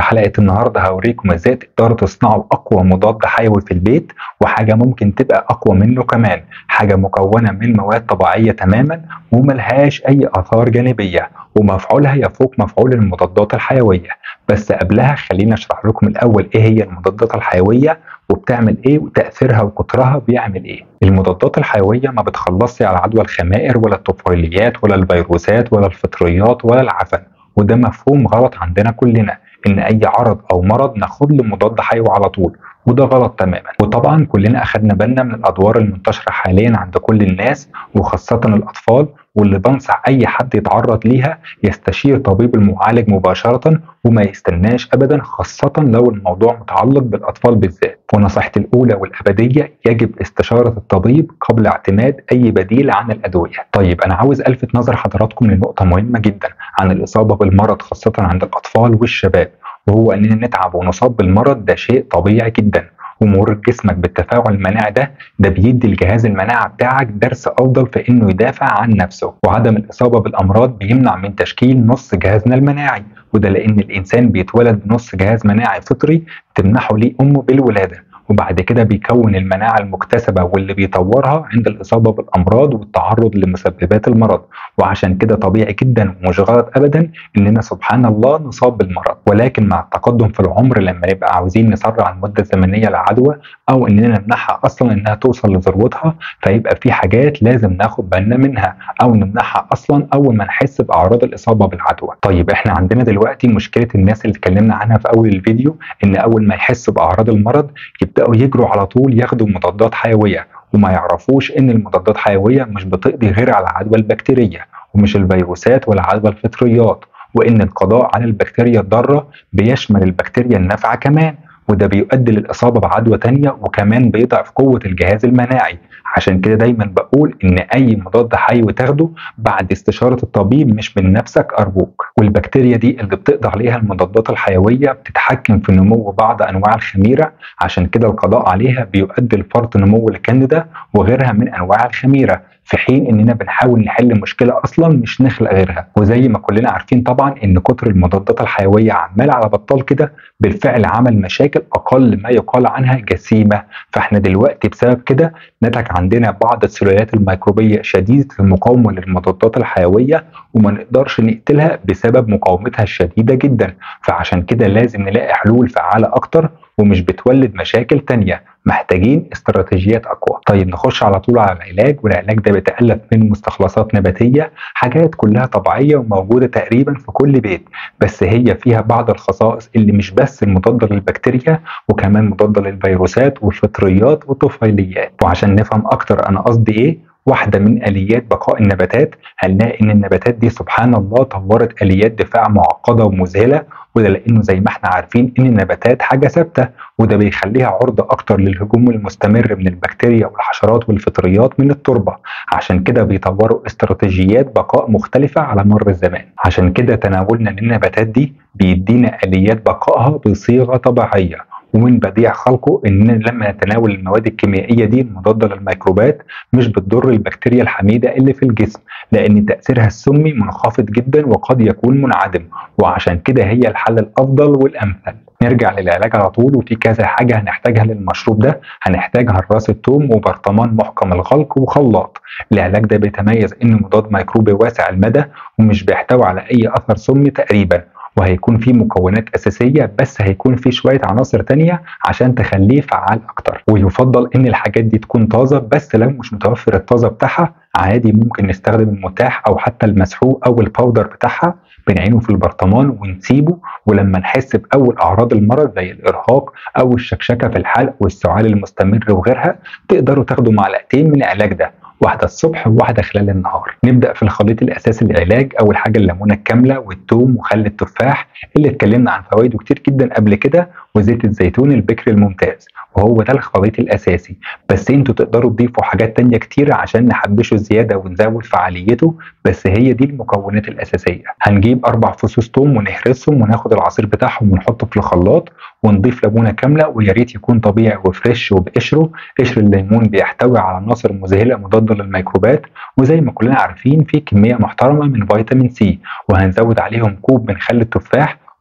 حلقة النهاردة هوريكم ازاي تقدروا تصنعوا أقوى مضاد حيوي في البيت وحاجة ممكن تبقى أقوى منه كمان حاجة مكونة من مواد طبيعية تماما وملهاش أي آثار جانبية ومفعولها يفوق مفعول المضادات الحيوية بس قبلها خلينا أشرح لكم الأول إيه هي المضادات الحيوية وبتعمل ايه وتاثيرها وكترها بيعمل ايه المضادات الحيويه ما بتخلصش على عدوى الخمائر ولا الطفيليات ولا الفيروسات ولا الفطريات ولا العفن وده مفهوم غلط عندنا كلنا ان اي عرض او مرض ناخد له مضاد حيوي على طول وده غلط تماما وطبعا كلنا اخدنا بالنا من الادوار المنتشره حاليا عند كل الناس وخاصه الاطفال واللي بنصح اي حد يتعرض ليها يستشير طبيب المعالج مباشره وما يستناش ابدا خاصه لو الموضوع متعلق بالاطفال بالذات ونصيحتي الاولى والابديه يجب استشاره الطبيب قبل اعتماد اي بديل عن الادويه طيب انا عاوز الفت نظر حضراتكم لنقطه مهمه جدا عن الاصابه بالمرض خاصه عند الاطفال والشباب وهو اننا نتعب ونصاب بالمرض ده شيء طبيعي جدا ومرور جسمك بالتفاعل المناعي ده ده بيدي الجهاز المناعي بتاعك درس افضل في انه يدافع عن نفسه وعدم الاصابه بالامراض بيمنع من تشكيل نص جهازنا المناعي وده لان الانسان بيتولد بنص جهاز مناعي فطري تمنحه ليه امه بالولاده وبعد كده بيكون المناعة المكتسبة واللي بيطورها عند الإصابة بالأمراض والتعرض لمسببات المرض وعشان كده طبيعي جدا ومش غلط أبدا إننا سبحان الله نصاب بالمرض ولكن مع التقدم في العمر لما نبقى عاوزين نسرع المدة الزمنية للعدوى أو إننا نمنعها أصلا إنها توصل لذروتها فيبقى في حاجات لازم ناخد بالنا منها أو نمنعها أصلا أول ما نحس بأعراض الإصابة بالعدوى طيب إحنا عندنا دلوقتي مشكلة الناس اللي اتكلمنا عنها في أول الفيديو إن أول ما يحسوا بأعراض المرض يبداوا يجروا على طول ياخدوا مضادات حيويه وما يعرفوش ان المضادات الحيويه مش بتقضي غير على العدوى البكتيريه ومش الفيروسات ولا عدوى الفطريات وان القضاء على البكتيريا الضاره بيشمل البكتيريا النافعه كمان وده بيؤدي للإصابة بعدوى تانية وكمان بيضعف قوة الجهاز المناعي عشان كده دايما بقول ان اي مضاد حيوي تاخده بعد استشارة الطبيب مش من نفسك ارجوك والبكتيريا دي اللي بتقضي عليها المضادات الحيوية بتتحكم في نمو بعض انواع الخميرة عشان كده القضاء عليها بيؤدي لفرط نمو الكندة وغيرها من انواع الخميرة في حين اننا بنحاول نحل مشكله اصلا مش نخلق غيرها وزي ما كلنا عارفين طبعا ان كتر المضادات الحيويه عمال على بطال كده بالفعل عمل مشاكل اقل ما يقال عنها جسيمه فاحنا دلوقتي بسبب كده نتج عندنا بعض السلالات الميكروبيه شديده المقاومه للمضادات الحيويه وما نقدرش نقتلها بسبب مقاومتها الشديده جدا فعشان كده لازم نلاقي حلول فعاله اكتر ومش بتولد مشاكل تانية محتاجين استراتيجيات اقوى طيب نخش على طول على العلاج والعلاج ده بيتالف من مستخلصات نباتيه حاجات كلها طبيعيه وموجوده تقريبا في كل بيت بس هي فيها بعض الخصائص اللي مش بس المضاده للبكتيريا وكمان مضاده للفيروسات والفطريات والطفيليات وعشان نفهم اكتر انا قصدي ايه واحدة من آليات بقاء النباتات هنلاقي إن النباتات دي سبحان الله طورت آليات دفاع معقدة ومذهلة وده لأنه زي ما احنا عارفين إن النباتات حاجة ثابتة وده بيخليها عرضة أكتر للهجوم المستمر من البكتيريا والحشرات والفطريات من التربة عشان كده بيطوروا استراتيجيات بقاء مختلفة على مر الزمان عشان كده تناولنا للنباتات دي بيدينا آليات بقائها بصيغة طبيعية ومن بديع خلقه ان لما نتناول المواد الكيميائيه دي المضاده للميكروبات مش بتضر البكتيريا الحميده اللي في الجسم لان تاثيرها السمي منخفض جدا وقد يكون منعدم وعشان كده هي الحل الافضل والامثل نرجع للعلاج على طول وفي كذا حاجه هنحتاجها للمشروب ده هنحتاج هراس الثوم وبرطمان محكم الغلق وخلاط العلاج ده بيتميز انه مضاد ميكروبي واسع المدى ومش بيحتوي على اي اثر سمي تقريبا وهيكون فيه مكونات أساسية بس هيكون فيه شوية عناصر تانية عشان تخليه فعال أكتر ويفضل إن الحاجات دي تكون طازة بس لو مش متوفر الطازة بتاعها عادي ممكن نستخدم المتاح أو حتى المسحوق أو الباودر بتاعها بنعينه في البرطمان ونسيبه ولما نحس بأول أعراض المرض زي الإرهاق أو الشكشكة في الحلق والسعال المستمر وغيرها تقدروا تاخدوا معلقتين من العلاج ده واحدة الصبح وواحدة خلال النهار نبدأ في الخليط الأساسي للعلاج أول حاجة الليمونة الكاملة والثوم وخل التفاح اللي اتكلمنا عن فوائده كتير جدا قبل كده وزيت الزيتون البكر الممتاز وهو ده الخليط الأساسي بس انتوا تقدروا تضيفوا حاجات تانية كتير عشان نحبشه زيادة ونزود فعاليته بس هي دي المكونات الأساسية هنجيب أربع فصوص توم ونهرسهم وناخد العصير بتاعهم ونحطه في الخلاط ونضيف ليمونه كامله ويا ريت يكون طبيعي وفريش وبقشره قشر الليمون بيحتوي على عناصر مذهله مضاده للميكروبات وزي ما كلنا عارفين في كميه محترمه من فيتامين سي وهنزود عليهم كوب من خل التفاح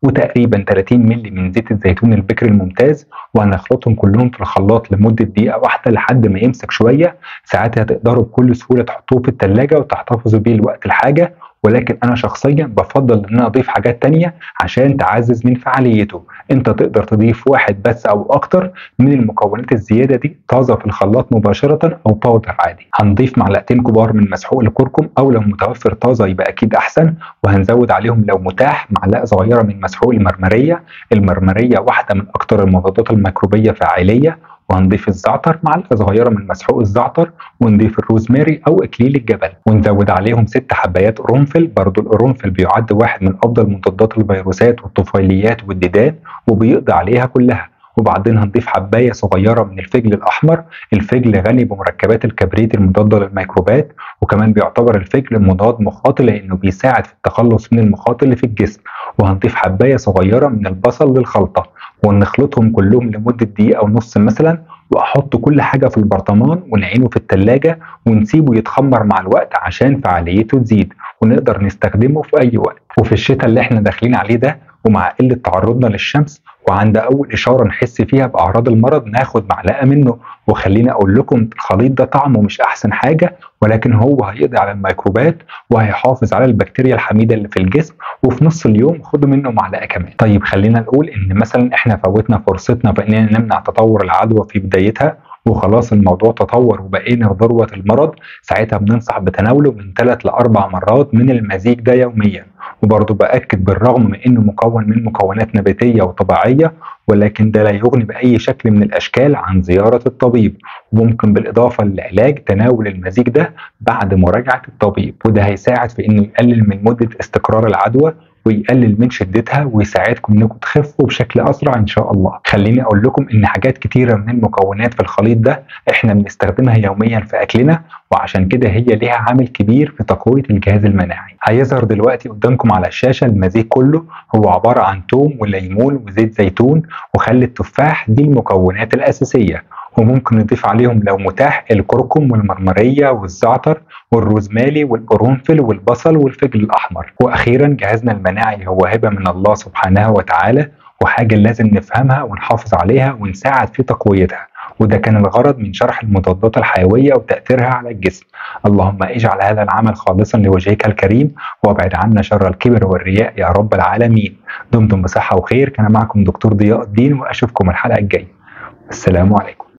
وتقريبا 30 مللي من زيت الزيتون البكر الممتاز وهنخلطهم كلهم في الخلاط لمدة دقيقة واحدة لحد ما يمسك شوية ساعتها تقدروا بكل سهولة تحطوه في التلاجة وتحتفظوا بيه لوقت الحاجة ولكن انا شخصيا بفضل ان انا اضيف حاجات تانية عشان تعزز من فعاليته انت تقدر تضيف واحد بس او اكتر من المكونات الزيادة دي طازة في الخلاط مباشرة او باودر عادي هنضيف معلقتين كبار من مسحوق الكركم او لو متوفر طازة يبقى اكيد احسن وهنزود عليهم لو متاح معلقة صغيرة من مسحوق المرمرية المرمرية واحدة من اكتر المضادات الميكروبية فعالية وهنضيف الزعتر معلقه صغيره من مسحوق الزعتر ونضيف الروزماري او اكليل الجبل ونزود عليهم ست حبايات قرنفل برضو القرنفل بيعد واحد من افضل مضادات الفيروسات والطفيليات والديدان وبيقضي عليها كلها وبعدين هنضيف حبايه صغيره من الفجل الاحمر الفجل غني بمركبات الكبريت المضاده للميكروبات وكمان بيعتبر الفجل مضاد مخاطي لانه بيساعد في التخلص من المخاط اللي في الجسم وهنضيف حبايه صغيره من البصل للخلطه ونخلطهم كلهم لمده دقيقه ونص مثلا واحط كل حاجه في البرطمان ونعينه في التلاجة ونسيبه يتخمر مع الوقت عشان فعاليته تزيد ونقدر نستخدمه في اي وقت وفي الشتاء اللي احنا داخلين عليه ده ومع قله تعرضنا للشمس وعند اول اشاره نحس فيها باعراض المرض ناخد معلقه منه وخليني اقول لكم الخليط ده طعمه مش احسن حاجه ولكن هو هيقضي على الميكروبات وهيحافظ على البكتيريا الحميده اللي في الجسم وفي نص اليوم خدوا منه معلقه كمان طيب خلينا نقول ان مثلا احنا فوتنا فرصتنا في اننا نمنع تطور العدوى في بدايتها وخلاص الموضوع تطور وبقينا في ذروه المرض ساعتها بننصح بتناوله من ثلاث لاربع مرات من المزيج ده يوميا وبرضه باكد بالرغم من انه مكون من مكونات نباتيه وطبيعيه ولكن ده لا يغني باي شكل من الاشكال عن زياره الطبيب وممكن بالاضافه للعلاج تناول المزيج ده بعد مراجعه الطبيب وده هيساعد في انه يقلل من مده استقرار العدوى ويقلل من شدتها ويساعدكم انكم تخفوا بشكل اسرع ان شاء الله خليني اقول لكم ان حاجات كتيره من المكونات في الخليط ده احنا بنستخدمها يوميا في اكلنا وعشان كده هي ليها عامل كبير في تقويه الجهاز المناعي هيظهر دلوقتي قدامكم على الشاشه المزيج كله هو عباره عن توم وليمون وزيت زيتون وخل التفاح دي المكونات الاساسيه وممكن نضيف عليهم لو متاح الكركم والمرمرية والزعتر والروزمالي والقرنفل والبصل والفجل الأحمر وأخيرا جهازنا المناعي هو هبة من الله سبحانه وتعالى وحاجة لازم نفهمها ونحافظ عليها ونساعد في تقويتها وده كان الغرض من شرح المضادات الحيوية وتأثيرها على الجسم اللهم اجعل هذا العمل خالصا لوجهك الكريم وابعد عنا شر الكبر والرياء يا رب العالمين دمتم بصحة وخير كان معكم دكتور ضياء الدين وأشوفكم الحلقة الجاية السلام عليكم